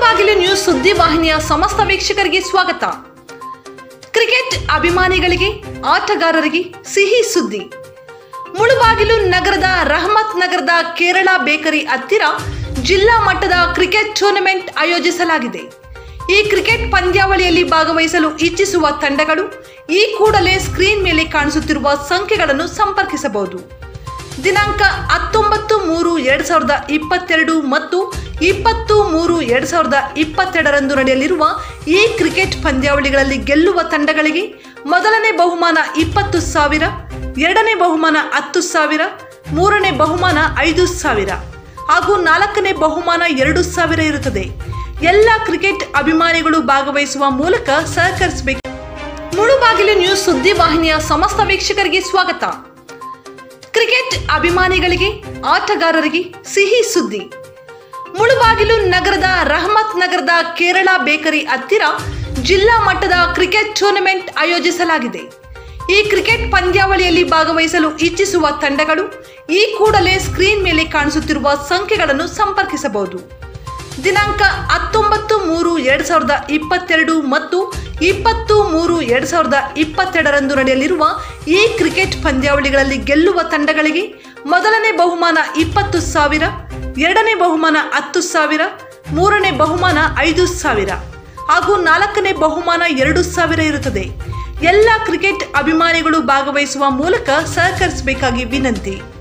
Mulbagal news ಸುದ್ದಿ ವಾಹಿನಿಯ ಸಮಸ್ತ ವೀಕ್ಷಕರಿಗೆ ಸ್ವಾಗತ ಕ್ರಿಕೆಟ್ ಅಭಿಮಾನಿಗಳಿಗೆ ಆಟಗಾರರಿಗೆ ಸಿಹಿ ಸುದ್ದಿ ಮುಳುಬಾಗಿಲು ನಗರದ ರಹಮತ್ ನಗರದ ಕೇರಳ ಬೇಕರಿ ಹತ್ತಿರ ಜಿಲ್ಲಾ ಮಟ್ಟದ ಕ್ರಿಕೆಟ್ ಟೂರ್ನಮೆಂಟ್ ಆಯೋಜಿಸಲಾಗಿದೆ ಈ ಕ್ರಿಕೆಟ್ ಪಂದ್ಯಾವಳಿಯಲ್ಲಿ ಭಾಗವಹಿಸಲು ಇಚ್ಛಿಸುವ ತಂಡಗಳು ಈ ಕೂಡಲೇ ಸ್ಕ್ರೀನ್ ಮೇಲೆ ಕಾಣಿಸುತ್ತಿರುವ ಸಂಖ್ಯೆಗಳನ್ನು ಸಂಪರ್ಕಿಸಬಹುದು ದಿನಾಂಕ ಹತ್ತೊಂಬತ್ತು ಮೂರು ಎರಡ್ ಸಾವಿರದ ಇಪ್ಪತ್ತೆರಡು ಮತ್ತು ಇಪ್ಪತ್ತು ಮೂರು ಎರಡ್ ಸಾವಿರದ ಇಪ್ಪತ್ತೆರಡರಂದು ನಡೆಯಲಿರುವ ಈ ಕ್ರಿಕೆಟ್ ಪಂದ್ಯಾವಳಿಗಳಲ್ಲಿ ಗೆಲ್ಲುವ ತಂಡಗಳಿಗೆ ಮೊದಲನೇ ಬಹುಮಾನ ಇಪ್ಪತ್ತು ಸಾವಿರ ಎರಡನೇ ಬಹುಮಾನ ಹತ್ತು ಸಾವಿರ ಮೂರನೇ ಬಹುಮಾನ ಐದು ಸಾವಿರ ಹಾಗೂ ನಾಲ್ಕನೇ ಬಹುಮಾನ ಎರಡು ಸಾವಿರ ಇರುತ್ತದೆ ಎಲ್ಲ ಕ್ರಿಕೆಟ್ ಅಭಿಮಾನಿಗಳು ಭಾಗವಹಿಸುವ ಮೂಲಕ ಸಹಕರಿಸಬೇಕು ಮುಳುಬಾಗಿಲು ನ್ಯೂಸ್ ಸುದ್ದಿ ವಾಹಿನಿಯ ಸಮಸ್ತ ವೀಕ್ಷಕರಿಗೆ ಸ್ವಾಗತ ಕ್ರಿಕೆಟ್ ಅಭಿಮಾನಿಗಳಿಗೆ ಆಟಗಾರರಿಗೆ ಸಿಹಿ ಸುದ್ದಿ ಮುಳುಬಾಗಿಲು ನಗರದ ರಹಮತ್ ನಗರದ ಕೇರಳ ಬೇಕರಿ ಹತ್ತಿರ ಜಿಲ್ಲಾ ಮಟ್ಟದ ಕ್ರಿಕೆಟ್ ಟೂರ್ನಮೆಂಟ್ ಆಯೋಜಿಸಲಾಗಿದೆ ಈ ಕ್ರಿಕೆಟ್ ಪಂದ್ಯಾವಳಿಯಲ್ಲಿ ಭಾಗವಹಿಸಲು ಇಚ್ಛಿಸುವ ತಂಡಗಳು ಈ ಕೂಡಲೇ ಸ್ಕ್ರೀನ್ ಮೇಲೆ ಕಾಣಿಸುತ್ತಿರುವ ಸಂಖ್ಯೆಗಳನ್ನು ಸಂಪರ್ಕಿಸಬಹುದು ದಿನಾಂಕ ಹತ್ತೊಂಬತ್ತು ಮೂರು ಎರಡ್ ಸಾವಿರದ ಇಪ್ಪತ್ತೆರಡು ಮತ್ತು ಇಪ್ಪತ್ತು ಮೂರು ಎರಡ್ ಸಾವಿರದ ಇಪ್ಪತ್ತೆರಡರಂದು ನಡೆಯಲಿರುವ ಈ ಕ್ರಿಕೆಟ್ ಪಂದ್ಯಾವಳಿಗಳಲ್ಲಿ ಗೆಲ್ಲುವ ತಂಡಗಳಿಗೆ ಮೊದಲನೇ ಬಹುಮಾನ ಇಪ್ಪತ್ತು ಸಾವಿರ ಎರಡನೇ ಬಹುಮಾನ ಹತ್ತು ಸಾವಿರ ಮೂರನೇ ಬಹುಮಾನ ಐದು ಸಾವಿರ ಹಾಗೂ ನಾಲ್ಕನೇ ಬಹುಮಾನ ಎರಡು ಸಾವಿರ ಇರುತ್ತದೆ ಎಲ್ಲ ಕ್ರಿಕೆಟ್ ಅಭಿಮಾನಿಗಳು ಭಾಗವಹಿಸುವ ಮೂಲಕ ಸಹಕರಿಸಬೇಕಾಗಿ ವಿನಂತಿ